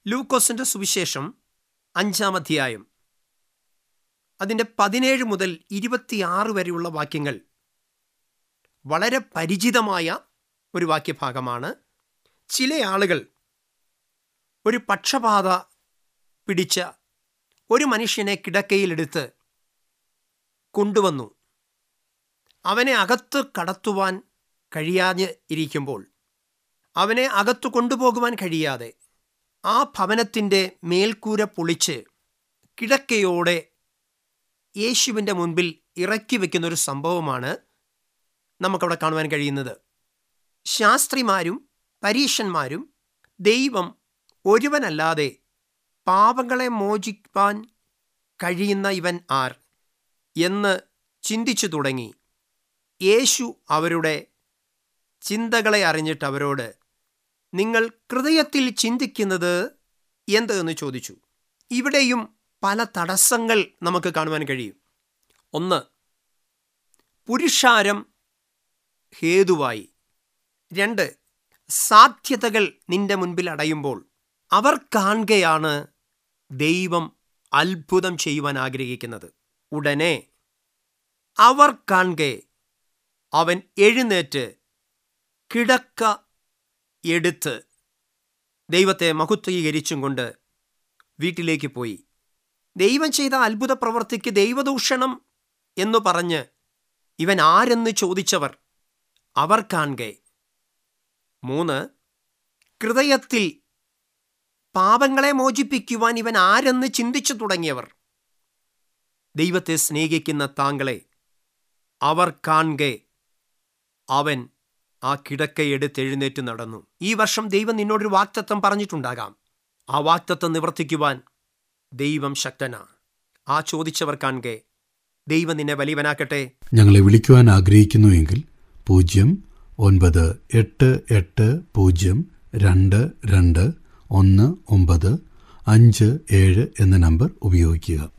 ലൂക്കോസിന്റെ സുവിശേഷം അഞ്ചാം അധ്യായം അതിൻ്റെ പതിനേഴ് മുതൽ ഇരുപത്തിയാറ് വരെയുള്ള വാക്യങ്ങൾ വളരെ പരിചിതമായ ഒരു വാക്യഭാഗമാണ് ചില ആളുകൾ ഒരു പക്ഷപാത പിടിച്ച ഒരു മനുഷ്യനെ കിടക്കയിലെടുത്ത് കൊണ്ടുവന്നു അവനെ അകത്ത് കടത്തുവാൻ കഴിയാതെ ഇരിക്കുമ്പോൾ അവനെ അകത്തു കൊണ്ടുപോകുവാൻ കഴിയാതെ ആ ഭവനത്തിൻ്റെ മേൽക്കൂര പൊളിച്ച് കിടക്കയോടെ യേശുവിൻ്റെ മുൻപിൽ ഇറക്കി വയ്ക്കുന്ന ഒരു സംഭവമാണ് നമുക്കവിടെ കാണുവാൻ കഴിയുന്നത് ശാസ്ത്രിമാരും പരീഷന്മാരും ദൈവം ഒരുവനല്ലാതെ പാപങ്ങളെ മോചിപ്പാൻ കഴിയുന്ന ഇവൻ ആർ എന്ന് ചിന്തിച്ചു തുടങ്ങി യേശു അവരുടെ ചിന്തകളെ അറിഞ്ഞിട്ട് അവരോട് നിങ്ങൾ ഹൃദയത്തിൽ ചിന്തിക്കുന്നത് എന്ത് എന്ന് ചോദിച്ചു ഇവിടെയും പല തടസ്സങ്ങൾ നമുക്ക് കാണുവാൻ കഴിയും ഒന്ന് പുരുഷാരം ഹേതുവായി രണ്ട് സാധ്യതകൾ നിന്റെ മുൻപിൽ അടയുമ്പോൾ അവർ കാണുകയാണ് ദൈവം അത്ഭുതം ചെയ്യുവാൻ ആഗ്രഹിക്കുന്നത് ഉടനെ അവർ കാണുകെ അവൻ എഴുന്നേറ്റ് കിടക്ക എടുത്ത് ദൈവത്തെ മഹത്വീകരിച്ചും കൊണ്ട് വീട്ടിലേക്ക് പോയി ദൈവം ചെയ്ത അത്ഭുത പ്രവർത്തിക്ക് ദൈവദൂഷണം എന്നു പറഞ്ഞ് ഇവൻ ആരെന്ന് ചോദിച്ചവർ അവർ കാണുകെ മൂന്ന് ഹൃദയത്തിൽ പാപങ്ങളെ മോചിപ്പിക്കുവാൻ ഇവൻ ആരെന്ന് ചിന്തിച്ചു തുടങ്ങിയവർ ദൈവത്തെ സ്നേഹിക്കുന്ന താങ്കളെ അവർ കാണുകെ അവൻ ആ കിടക്കയെടുത്ത് എഴുന്നേറ്റ് നടന്നു ഈ വർഷം ദൈവം നിന്നോടൊരു വാക്തത്വം പറഞ്ഞിട്ടുണ്ടാകാം ആ വാക്തത്വം നിവർത്തിക്കുവാൻ ദൈവം ശക്തനാ ആ ചോദിച്ചവർ കാണുകെ ദൈവം നിന്നെ വലിയവനാക്കട്ടെ ഞങ്ങളെ വിളിക്കുവാൻ ആഗ്രഹിക്കുന്നുവെങ്കിൽ പൂജ്യം ഒൻപത് എട്ട് എട്ട് പൂജ്യം രണ്ട് രണ്ട് ഒന്ന് ഒമ്പത് അഞ്ച് ഏഴ് എന്ന നമ്പർ ഉപയോഗിക്കുക